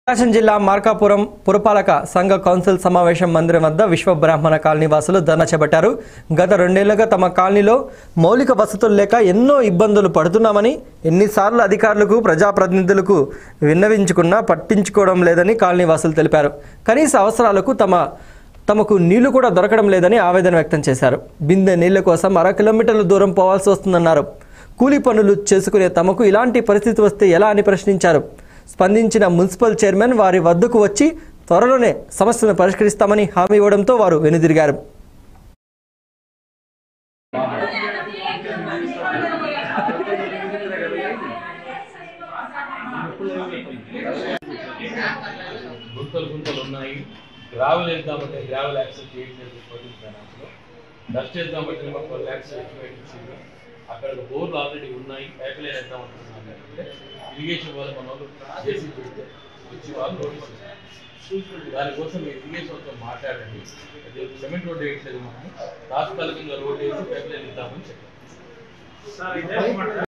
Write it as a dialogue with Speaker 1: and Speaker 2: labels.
Speaker 1: ప్రకాశం జిల్లా మార్కాపురం పురపాలక సంఘ కౌన్సిల్ సమావేశం మందిరం వద్ద విశ్వ బ్రాహ్మణ కాలనీ వాసులు ధర్నా చేపట్టారు గత రెండేళ్లుగా తమ కాలనీలో మౌలిక వసతులు లేక ఎన్నో ఇబ్బందులు పడుతున్నామని ఎన్నిసార్లు అధికారులకు ప్రజాప్రతినిధులకు విన్నవించుకున్నా పట్టించుకోవడం లేదని కాలనీ వాసులు తెలిపారు కనీస అవసరాలకు తమ తమకు నీళ్లు కూడా దొరకడం లేదని ఆవేదన వ్యక్తం చేశారు బిందె నీళ్ల కోసం అర కిలోమీటర్ల దూరం పోవాల్సి వస్తుందన్నారు కూలీ పనులు చేసుకునే తమకు ఇలాంటి పరిస్థితి వస్తే ఎలా అని ప్రశ్నించారు స్పందించిన మున్సిపల్ చైర్మన్ వారి వద్దకు వచ్చి త్వరలోనే సమస్యను పరిష్కరిస్తామని హామీ ఇవ్వడంతో వారు వెనుదిరిగారు
Speaker 2: గుంతలు గుంతలు ఉన్నాయి గ్రావెల్ వేద్దామంటే గ్రావెల్ యాక్సెస్ చేయట్లేదు పోలీస్ ఫైనాన్స్లో డస్ట్ వేద్దామంటే మాకు ట్వెల్వ్ ల్యాక్స్ ఎస్టిమేట్ ఇచ్చింది అక్కడ బోర్లు ఆల్రెడీ ఉన్నాయి పైప్ లైన్ వేద్దాం అనుకుంటున్నాం అంటే ఇరిగేషన్ వాళ్ళు మన వాళ్ళు చేసి పెడితే వచ్చి వాళ్ళు రోడ్ వేసేస్తారు. దానికోసం మీరు ఇరిగేషన్ వాళ్ళతో మాట్లాడండి అది సిమెంట్ రోడ్ వేయట్లేదు మనము తాత్కాలికంగా రోడ్ వేసి పైప్ లైన్ ఇద్దామని చెప్పారు